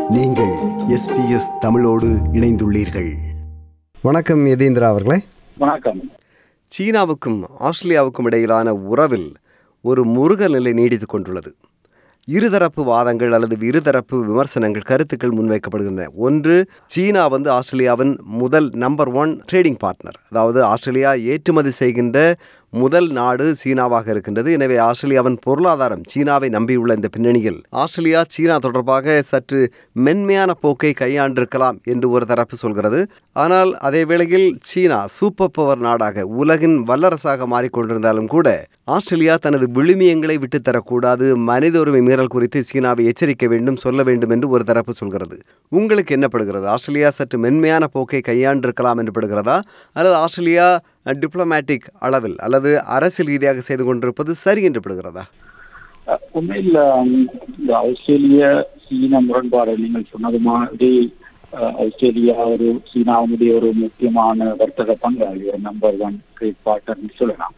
நீங்கள் எஸ்பிஎஸ் தமிழோடு இணைந்துள்ளீர்கள் வணக்கம் யதீந்திரா அவர்களே வணக்கம் சீனாவுக்கும் ஆஸ்திரேலியாவுக்கும் இடையிலான உறவில் ஒரு முருகல் நிலை நீடித்துக் கொண்டுள்ளது இருதரப்பு வாதங்கள் அல்லது இருதரப்பு விமர்சனங்கள் கருத்துக்கள் முன்வைக்கப்படுகின்றன ஒன்று சீனா வந்து ஆஸ்திரேலியாவின் முதல் நம்பர் ஒன் ட்ரேடிங் பார்ட்னர் அதாவது ஆஸ்திரேலியா ஏற்றுமதி செய்கின்ற முதல் நாடு சீனாவாக இருக்கின்றது எனவே ஆஸ்திரேலியாவின் பொருளாதாரம் சீனாவை நம்பியுள்ள இந்த பின்னணியில் ஆஸ்திரேலியா சீனா தொடர்பாக சற்று மென்மையான போக்கை கையாண்டிருக்கலாம் என்று ஒரு தரப்பு சொல்கிறது ஆனால் அதே வேளையில் சீனா சூப்பர் பவர் நாடாக உலகின் வல்லரசாக மாறிக்கொண்டிருந்தாலும் கூட ஆஸ்திரேலியா தனது விழுமியங்களை விட்டுத்தரக்கூடாது மனித உரிமை மீறல் குறித்து சீனாவை எச்சரிக்க வேண்டும் சொல்ல வேண்டும் என்று ஒரு தரப்பு சொல்கிறது உங்களுக்கு என்ன படுகிறது ஆஸ்திரேலியா சற்று மென்மையான போக்கை கையாண்டிருக்கலாம் என்று படுகிறதா அல்லது ஆஸ்திரேலியா டிப்ளமேட்டிக் அளவில் அல்லது அரசியல் ரீதியாக செய்து கொண்டிருப்பது சரி என்று படுகிறதா அஹ் உண்மையில் ஹம், இந்த ஆஸ்திரேலிய சீன முரண்பாடு நீங்கள் சொன்னது மாதிரி அஹ், ஆஸ்திரேலியா ஒரு சீனாவுடைய ஒரு முக்கியமான வர்த்தக பங்காளி ஒரு நம்பர் ஒன் கிரேட் பார்ட்னர் சொல்லலாம்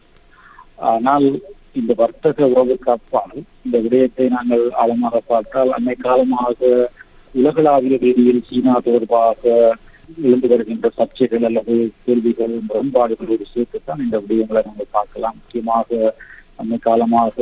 ஆனால் இந்த வர்த்தக உறவுக்கு அப்பால் இந்த விடயத்தை நாங்கள் ஆழமாக பார்த்தால் அன்னை காலமாக உலகளாவிய ரீதியில் சீனா தொடர்பாக எழுந்து வருகின்ற சர்ச்சைகள் அல்லது கேள்விகள் முரண்பாடுகளோடு சேர்த்துத்தான் இந்த விடயங்களை நாங்கள் பார்க்கலாம் முக்கியமாக அன்னை காலமாக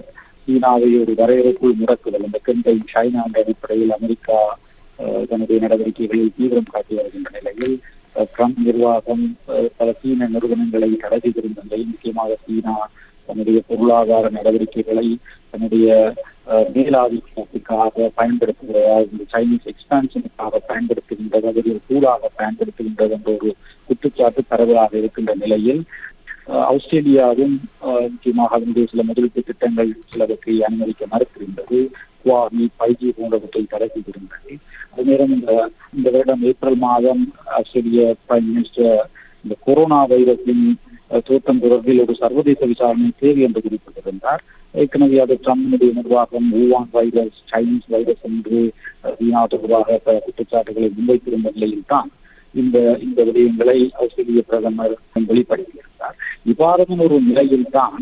சீனாவை ஒரு வரையறைக்குள் முடக்குதல் இந்த கெண்டை சைனா என்ற அடிப்படையில் அமெரிக்கா அஹ், தன்னுடைய நடவடிக்கைகளில் தீவிரம் காட்டி வருகின்ற நிலையில் அஹ், ட்ரம்ப் நிர்வாகம் அஹ், பல சீன நிறுவனங்களை தடை செய்திருந்த நிலையில் முக்கியமாக சீனா தன்னுடைய பொருளாதார நடவடிக்கைகளை தன்னுடைய அஹ், மேலாதிக்கத்துக்காக பயன்படுத்துகிறதா இந்த சைனீஸ் எக்ஸ்பான்ஷனுக்காக பயன்படுத்துகின்றது அதில் ஒரு கூடாக பயன்படுத்துகின்றது என்ற ஒரு குற்றச்சாட்டு பரவலாக இருக்கின்ற நிலையில் அஹ், ஆஸ்திரேலியாவும் அஹ், முக்கியமாக அதனுடைய சில முதலீட்டு திட்டங்கள் சிலவற்றை அனுமதிக்க மறுத்திருந்தது குவாமி பைஜி போன்றவற்றை தடை செய்திருந்தது அதே நேரம் இந்த இந்த வருடம் ஏப்ரல் மாதம் ஆஸ்திரேலிய பிரைம் மினிஸ்டர் இந்த கொரோனா வைரஸின் அஹ், தோற்றம் தொடர்பில் ஒரு சர்வதேச விசாரணை தேவை என்று குறிப்பிட்டிருந்தார் ஏற்கனவே அது ட்ரம்பினுடைய நிர்வாகம் ஊவான் வைரஸ் சைனீஸ் வைரஸ் என்று அஹ், சீனா தொடர்பாக பல குற்றச்சாட்டுகளை முன்வைத்திருந்த நிலையில் தான் இந்த இந்த விடயங்களை ஆஸ்திரேலிய பிரதமர் வெளிப்படுத்தியிருந்தார் இவ்வாறான ஒரு நிலையில் தான்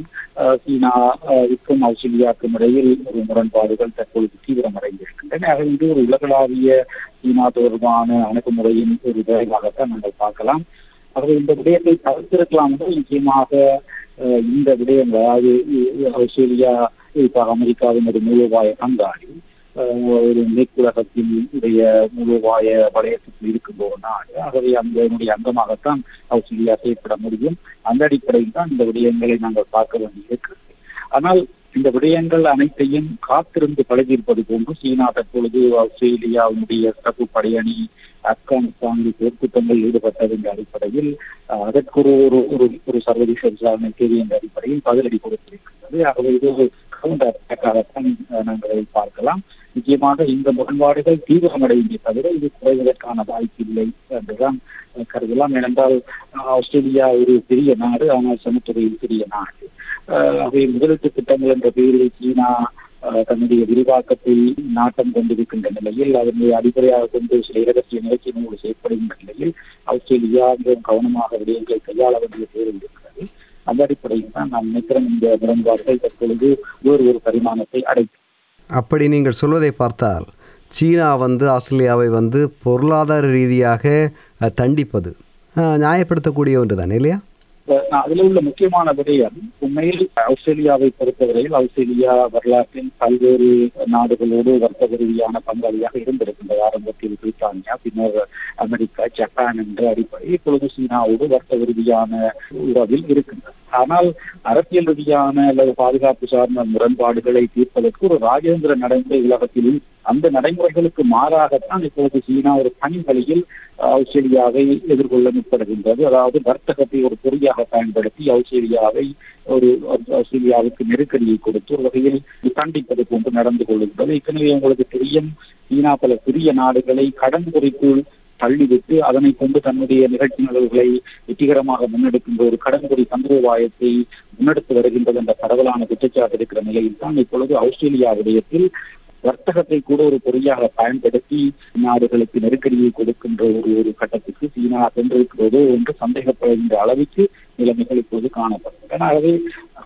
சீனாவுக்கும் ஆஸ்திரேலியாவுக்கும் இடையில் ஒரு முரண்பாடுகள் தற்பொழுது தீவிரமடைந்திருக்கின்றன ஆக இது ஒரு உலகளாவிய சீனா தொடர்பான அணுகுமுறையின் ஒரு விளைவாகத்தான் நாங்கள் பார்க்கலாம் ஆகவே இந்த விடயத்தை தவிர்த்திருக்கலாம் என்று நிச்சயமாக அஹ், இந்த விடயங்கள் அதாவது இ- ஆஸ்திரேலியா குறிப்பாக அமெரிக்காவின் ஒரு மூலோபாய பங்காளி அஹ், ஒரு மேற்குலகத்தின் உடைய மூலோபாய வளையத்துக்கு இருக்கும் ஒரு நாடு ஆகவே அந்த அங்கமாகத்தான் ஆஸ்திரேலியா செயற்பட முடியும் அந்த அடிப்படையில் தான் இந்த விடயங்களை நாங்கள் பார்க்க வேண்டியிருக்கிறது ஆனால் இந்த விடயங்கள் அனைத்தையும் காத்திருந்து பழகியிருப்பது போன்று சீனா தற்பொழுது ஆஸ்திரேலியாவுடைய சிறப்பு படையணி ஆப்கானிஸ்தானில் போர்க்குற்றங்கள் ஈடுபட்டது என்ற அடிப்படையில் அஹ், அதற்கு ஒரு ஒரு ஒரு ஒரு சர்வதேச விசாரணை தேவை என்ற அடிப்படையில் பதிலடி கொடுத்திருக்கிறது ஆகவே இது ஒரு கவுண்டர் அட்டாக்காகத்தான் அஹ், நாங்கள் அதை பார்க்கலாம் நிச்சயமாக இந்த முரண்பாடுகள் தீவிரமடைந்தே தவிர இது குறைவதற்கான வாய்ப்பு இல்லை என்றுதான் அஹ், கருதலாம் ஏனென்றால் அஹ், ஆஸ்திரேலியா ஒரு பெரிய நாடு ஆனால் சமத்துறையில் பெரிய நாடு அஹ், அவை முதலீட்டு திட்டங்கள் என்ற பெயரில் சீனா அஹ், தன்னுடைய விரிவாக்கத்தை நாட்டம் கொண்டிருக்கின்ற நிலையில் அதனை அடிப்படையாக கொண்டு சில இரகசிய நிகழ்ச்சிகளோடு செயற்படுகின்ற நிலையில் ஆஸ்திரேலியா மிகவும் கவனமாக விடயங்களை கையாள வேண்டிய தேவை இருக்கிறது அந்த அடிப்படையில் தான் நான் நினைக்கிறேன் இந்த முரண்பாடுகள் தற்பொழுது வேறு ஒரு பரிமாணத்தை அடைக்கும் அப்படி நீங்கள் சொல்வதை பார்த்தால் சீனா வந்து ஆஸ்திரேலியாவை வந்து பொருளாதார ரீதியாக அஹ், தண்டிப்பது அஹ், நியாயப்படுத்தக்கூடிய ஒன்று தானே இல்லையா அஹ் அதுல உள்ள முக்கியமான விடயம் உண்மையில் ஆஸ்திரேலியாவை பொறுத்தவரையில் ஆஸ்திரேலியா வரலாற்றின் பல்வேறு நாடுகளோடு வர்த்தக ரீதியான பங்காளியாக இருந்திருக்கின்றது ஆரம்பத்தில் பிரித்தானியா பின்னர் அமெரிக்கா ஜப்பான் என்ற அடிப்படையில் இப்பொழுது சீனாவோடு வர்த்தக ரீதியான உறவில் இருக்கின்றது ஆனால் அரசியல் ரீதியான அல்லது பாதுகாப்பு சார்ந்த முரண்பாடுகளை தீர்ப்பதற்கு ஒரு ராஜேந்திர நடைமுறை உலகத்தில் அந்த நடைமுறைகளுக்கு மாறாகத்தான் இப்பொழுது சீனா ஒரு தனி வழியில் ஆஸ்திரேலியாவை எதிர்கொள்ள முற்படுகின்றது அதாவது வர்த்தகத்தை ஒரு பொறியாக பயன்படுத்தி ஆஸ்திரேலியாவை ஒரு ஆஸ்திரேலியாவுக்கு நெருக்கடியை கொடுத்து ஒரு வகையில் தண்டிப்பது போன்று நடந்து கொள்கின்றது ஏற்கனவே உங்களுக்கு தெரியும் சீனா பல சிறிய நாடுகளை கடன் பொறிக்குள் தள்ளிவிட்டு அதனை கொண்டு தன்னுடைய நிகழ்ச்சி நிகழ்வுகளை வெற்றிகரமாக முன்னெடுக்கின்ற ஒரு கடன்கொடி தந்திரோபாயத்தை முன்னெடுத்து வருகின்றது என்ற பரவலான குற்றச்சாட்டு இருக்கிற நிலையில் தான் இப்பொழுது ஆஸ்திரேலியா விடயத்தில் வர்த்தகத்தை கூட ஒரு பொறியாக பயன்படுத்தி நாடுகளுக்கு நெருக்கடியை கொடுக்கின்ற ஒரு ஒரு கட்டத்துக்கு சீனா சென்றிருக்கிறதோ என்று சந்தேகப்படுகின்ற அளவுக்கு நிலைமைகள் இப்போது காணப்படுகின்றன ஆகவே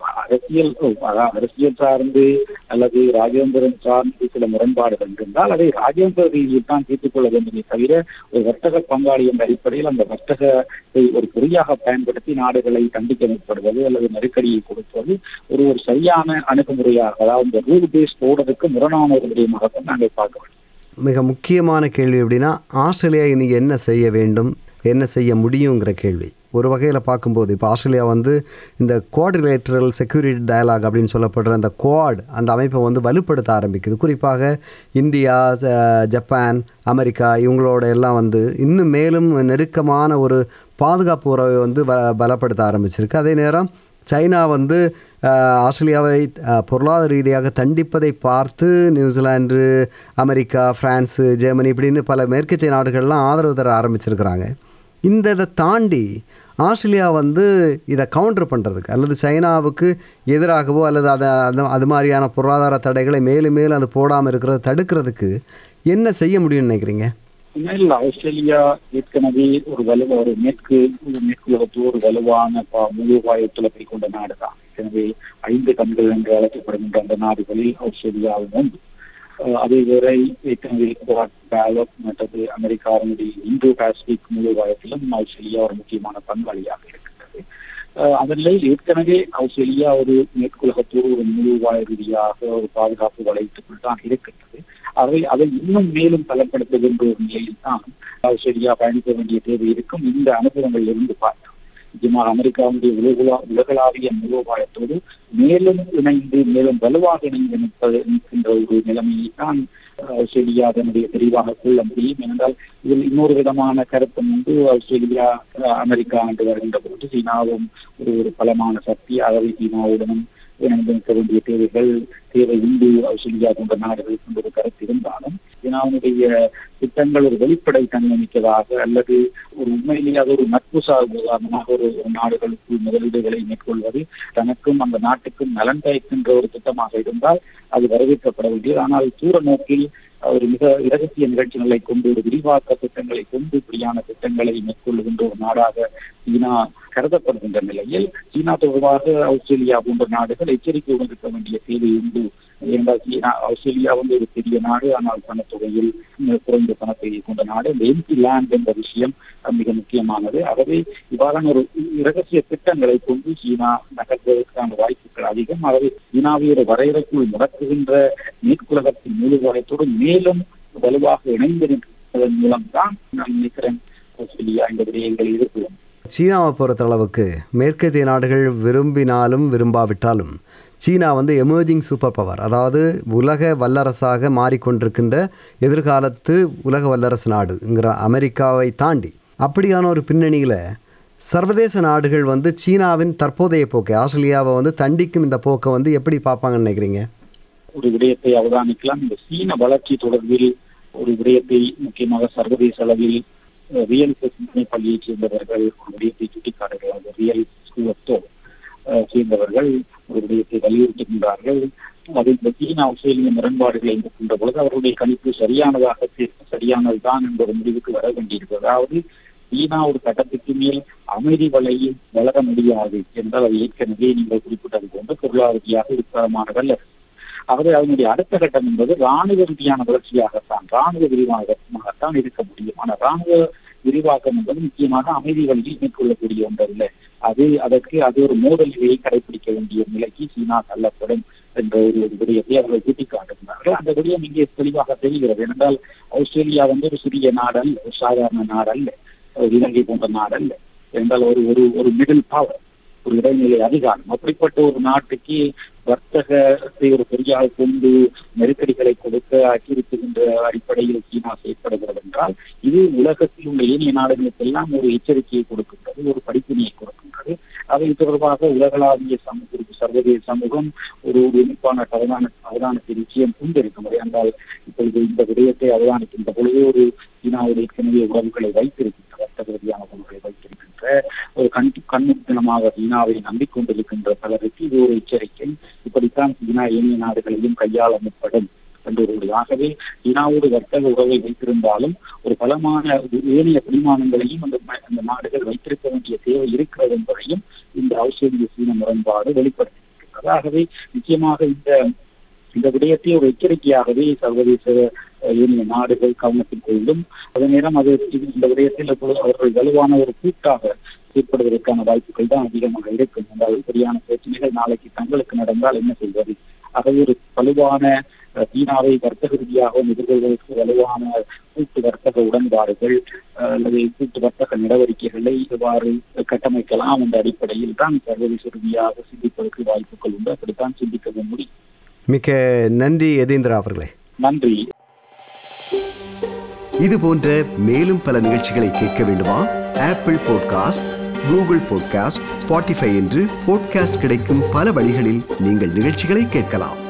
அரசியல் அதாவது அரசியல் சார்ந்து அல்லது ராஜேந்திரன் சார்ந்து சில முரண்பாடுகள் இருந்தால் அதை ராஜேந்திர ரீதியில் தான் தீர்த்துக் கொள்ள வேண்டுமே தவிர ஒரு வர்த்தக பங்காளி என்ற அடிப்படையில் அந்த வர்த்தகத்தை ஒரு பொறியாக பயன்படுத்தி நாடுகளை கண்டிக்க முற்படுவது அல்லது நெருக்கடியை கொடுப்பது ஒரு ஒரு சரியான அணுகுமுறையாக அதாவது இந்த ரூல் பேஸ் போடுறதுக்கு முரணான ஒரு விடயமாகத்தான் நாங்கள் பார்க்க வேண்டும் மிக முக்கியமான கேள்வி எப்படின்னா ஆஸ்திரேலியா இன்னைக்கு என்ன செய்ய வேண்டும் என்ன செய்ய முடியுங்கிற கேள்வி ஒரு வகையில் பார்க்கும்போது இப்போ ஆஸ்திரேலியா வந்து இந்த கோஆர்டினேட்டரல் செக்யூரிட்டி டயலாக் அப்படின்னு சொல்லப்படுற அந்த குவாட் அந்த அமைப்பை வந்து வலுப்படுத்த ஆரம்பிக்குது குறிப்பாக இந்தியா ஜ- ஜப்பான் அமெரிக்கா இவங்களோட எல்லாம் வந்து இன்னும் மேலும் நெருக்கமான ஒரு பாதுகாப்பு உறவை வந்து ப பலப்படுத்த ஆரம்பிச்சிருக்கு அதே நேரம் சைனா வந்து அஹ், ஆஸ்திரேலியாவை அஹ், பொருளாதார ரீதியாக தண்டிப்பதை பார்த்து நியூசிலாந்து அமெரிக்கா பிரான்ஸு ஜெர்மனி இப்படின்னு பல மேற்கத்திய நாடுகள்லாம் ஆதரவு தர ஆரம்பிச்சிருக்கிறாங்க இந்த இதை தாண்டி ஆஸ்திரேலியா வந்து இதை கவுண்டர் பண்ணுறதுக்கு அல்லது சைனாவுக்கு எதிராகவோ அல்லது அதை அந்த அது மாதிரியான பொருளாதார தடைகளை மேலும் மேலும் அது போடாமல் இருக்கிறத தடுக்கிறதுக்கு என்ன செய்ய முடியும்னு நினைக்கிறீங்க உண்மையில் ஆஸ்திரேலியா ஏற்கனவே ஒரு வலுவ ஒரு மேற்கு ஒரு மேற்கு உலகத்து ஒரு வலுவான பா- மூலோபாய ஒத்துழைப்பை கொண்ட நாடுதான் எனவே ஐந்து கண்கள் என்று அழைக்கப்படுகின்ற அந்த நாடுகளில் ஆஸ்திரேலியாவும் உண்டு அஹ் அதே வேறை ஏற்கனவே குவாட் டயலாக் மற்றது அமெரிக்காவினுடைய இந்தோ பாசிபிக் மூலோபாயத்திலும் ஆஸ்திரேலியா ஒரு முக்கியமான பங்காளியாக இருக்கின்றது அஹ் அதனில் ஏற்கனவே ஆஸ்திரேலியா ஒரு மேற்குலகத்தோடு ஒரு மூலோபாய ரீதியாக ஒரு பாதுகாப்பு வளையத்துக்குள் தான் இருக்கின்றது அவை அதை இன்னும் மேலும் பலப்படுத்துகின்ற ஒரு நிலையில் தான் ஆஸ்திரேலியா பயணிக்க வேண்டிய தேவை இருக்கும் இந்த அனுபவங்களில் இருந்து பார்த்தோம் நிச்சயமாக அமெரிக்காவுடைய உலகளா உலகளாவிய மூலோபாயத்தோடு மேலும் இணைந்து மேலும் வலுவாக இணைந்து நிற்பது நிற்கின்ற ஒரு நிலைமையை தான் ஆஸ்திரேலியா அதனுடைய தெளிவாக கொள்ள முடியும் ஏனென்றால் இதில் இன்னொரு விதமான கருத்தும் உண்டு ஆஸ்திரேலியா அஹ், அமெரிக்கா என்று வருகின்ற போது சீனாவும் ஒரு ஒரு பலமான சக்தி ஆகவே சீனாவுடனும் இணைந்து நிற்க வேண்டிய தேவைகள் தேவை உண்டு ஆஸ்திரேலியா போன்ற நாடுகளுக்கு என்ற ஒரு கருத்து இருந்தாலும் சீனாவுடைய திட்டங்கள் ஒரு வெளிப்படை தன்மை மிக்கதாக அல்லது ஒரு உண்மையிலேயே அது ஒரு நட்பு சார்பு உதாரணமாக ஒரு ஒரு நாடுகளுக்கு முதலீடுகளை மேற்கொள்வது தனக்கும் அந்த நாட்டுக்கும் நலன் பயக்கின்ற ஒரு திட்டமாக இருந்தால் அது வரவேற்கப்பட வேண்டியது ஆனால் தூர நோக்கில் ஒரு மிக இரகசிய நிகழ்ச்சிகளை கொண்டு ஒரு விரிவாக்க திட்டங்களை கொண்டு இப்படியான திட்டங்களை மேற்கொள்ளுகின்ற ஒரு நாடாக சீனா கருதப்படுகின்ற நிலையில் சீனா தொடர்பாக ஆஸ்திரேலியா போன்ற நாடுகள் எச்சரிக்கையுடன் இருக்க வேண்டிய தேவை உண்டு ஏனென்றால் சீனா ஆஸ்திரேலியா வந்து ஒரு பெரிய நாடு ஆனால் பணத்தொகையில் மிக குறைந்த பணத்தை கொண்ட நாடு இந்த எம்பி லேண்ட் என்ற விஷயம் அஹ், மிக முக்கியமானது ஆகவே இவ்வாறான ஒரு இரகசிய திட்டங்களை கொண்டு சீனா நகர்வதற்கான வாய்ப்புகள் அதிகம் ஆகவே சீனாவை ஒரு வரையறைக்குள் முடக்குகின்ற மேற்குலகத்தின் மூலோபாயத்தோடு மேலும் வலுவாக இணைந்து நிற்பதன் மூலம்தான் நான் நினைக்கிறேன் ஆஸ்திரேலியா இந்த விடயங்களை எதிர்கொள்ளும் சீனாவை பொறுத்தளவுக்கு மேற்கத்திய நாடுகள் விரும்பினாலும் விரும்பாவிட்டாலும் சீனா வந்து எமர்ஜிங் சூப்பர் பவர் அதாவது உலக வல்லரசாக மாறிக்கொண்டிருக்கின்ற எதிர்காலத்து உலக வல்லரசு நாடுங்கிற அமெரிக்காவை தாண்டி அப்படியான ஒரு பின்னணியில் சர்வதேச நாடுகள் வந்து சீனாவின் தற்போதைய போக்கை ஆஸ்திரேலியாவை வந்து தண்டிக்கும் இந்த போக்கை வந்து எப்படி பார்ப்பாங்கன்னு நினைக்கிறீங்க ஒரு விடயத்தை அவதானிக்கலாம் இந்த சீன வளர்ச்சி தொடர்பில் ஒரு விடயத்தை முக்கியமாக சர்வதேச அளவில் அஹ், ரியல் சிந்தனை பள்ளியைச் சேர்ந்தவர்கள் ஒரு விடயத்தை சுட்டிக்காட்டுகிறார் அந்த ரியல் ஸ்கூல் ஆஃப் தோட் சேர்ந்தவர்கள் ஒரு விடயத்தை வலியுறுத்துகின்றார்கள் அது இந்த சீன ஆஸ்திரேலிய முரண்பாடுகளை இருக்கின்ற பொழுது அவருடைய கணிப்பு சரியானதாக தீ- சரியானதுதான் என்ற ஒரு முடிவுக்கு வர வேண்டியிருக்கிறது அதாவது சீனா ஒரு கட்டத்துக்கு மேல் அமைதி வலையில் வளர முடியாது என்றால் அது ஏற்கனவே நீங்கள் குறிப்பிட்டது போன்று பொருளாதார ரீதியாக உத்தரமானதல்ல ஆகவே அதனுடைய அடுத்த கட்டம் என்பது ராணுவ ரீதியான வளர்ச்சியாகத்தான் ராணுவ விரிவாக்கமாகத்தான் இருக்க முடியும் ஆனால் ராணுவ விரிவாக்கம் என்பது முக்கியமாக அமைதி வழியில் மேற்கொள்ளக்கூடிய ஒன்றல்ல அது அதற்கு அது ஒரு மோதல் நிலையை கடைபிடிக்க வேண்டிய நிலைக்கு சீனா தள்ளப்படும் என்ற ஒரு ஒரு விடயத்தை அவர்கள் சுட்டிக்காட்டுகிறார்கள் அந்த விடயம் இங்கே தெளிவாக தெரிகிறது ஏனென்றால் ஆஸ்திரேலியா வந்து ஒரு சிறிய நாடல் ஒரு சாதாரண நாடல்ல ஒரு இலங்கை போன்ற நாடல்ல என்றால் ஒரு ஒரு ஒரு மிடில் பவர் ஒரு இடைநிலை அதிகாரம் அப்படிப்பட்ட ஒரு நாட்டுக்கு வர்த்தகத்தை ஒரு பெரியாக கொண்டு நெருக்கடிகளை கொடுக்க அச்சுறுத்துகின்ற அடிப்படையில் சீனா செயற்படுகிறது என்றால் இது உலகத்தில் உள்ள ஏனைய நாடுகளுக்கெல்லாம் ஒரு எச்சரிக்கையை கொடுக்கின்றது ஒரு படிப்பினையை கொடுக்கின்றது அதை தொடர்பாக உலகளாவிய சமூகத்திற்கு சர்வதேச சமூகம் ஒரு ஒரு உன்னிப்பான அவதான அவதானத்தை நிச்சயம் கொண்டிருக்கும் என்றால் இப்பொழுது இந்த விடயத்தை அவதானிக்கின்ற பொழுது ஒரு சீனாவுடைய ஏற்கனவே உறவுகளை வைத்திருக்கின்ற வர்த்தக ரீதியான உறவுகளை வைத்திருக்கின்ற ஒரு கண் கண்ணுத்தனமாக சீனாவை நம்பிக்கொண்டிருக்கின்ற பலருக்கு இது ஒரு எச்சரிக்கை இப்படித்தான் சீனா ஏனைய நாடுகளையும் கையாள முற்படும் என்று ஆகவே சீனாவோடு வர்த்தக உறவை வைத்திருந்தாலும் ஒரு பலமான ஏனைய பரிமாணங்களையும் அந்த ம- அந்த நாடுகள் வைத்திருக்க வேண்டிய தேவை இருக்கிறது என்பதையும் இந்த ஆஸ்திரேலிய சீன முரண்பாடு வெளிப்படுத்தி இருக்கின்றது ஆகவே நிச்சயமாக இந்த இந்த விடயத்தை ஒரு எச்சரிக்கையாகவே சர்வதேச அஹ், ஏனைய நாடுகள் கவனத்தில் கொள்ளும் அதே நேரம் அது இது- இந்த விடயத்தில் இப்பொழுது அவர்கள் வலுவான ஒரு கூட்டாக ஏற்படுவதற்கான வாய்ப்புகள் தான் அதிகமாக இருக்கும் அதாவது சரியான பிரச்சனைகள் நாளைக்கு தங்களுக்கு நடந்தால் என்ன செய்வது ஆகவே ஒரு வலுவான அஹ், சீனாவை வர்த்தக ரீதியாகவும் எதிர்கொள்வதற்கு வலுவான கூட்டு வர்த்தக உடன்பாடுகள் அஹ், அல்லது கூட்டு வர்த்தக நடவடிக்கைகளை இவ்வாறு கட்டமைக்கலாம் என்ற அடிப்படையில் தான் சர்வதேச ரீதியாக சிந்திப்பதற்கு வாய்ப்புகள் உண்டு அப்படித்தான் சிந்திக்கவும் முடியும் மிக்க நன்றி எதேந்திரா அவர்களே நன்றி இது போன்ற மேலும் பல நிகழ்ச்சிகளை கேட்க வேண்டுமா Apple podcast Google podcast Spotify என்று பாட்காஸ்ட் கிடைக்கும் பல வழிகளில் நீங்கள் நிகழ்ச்சிகளை கேட்கலாம்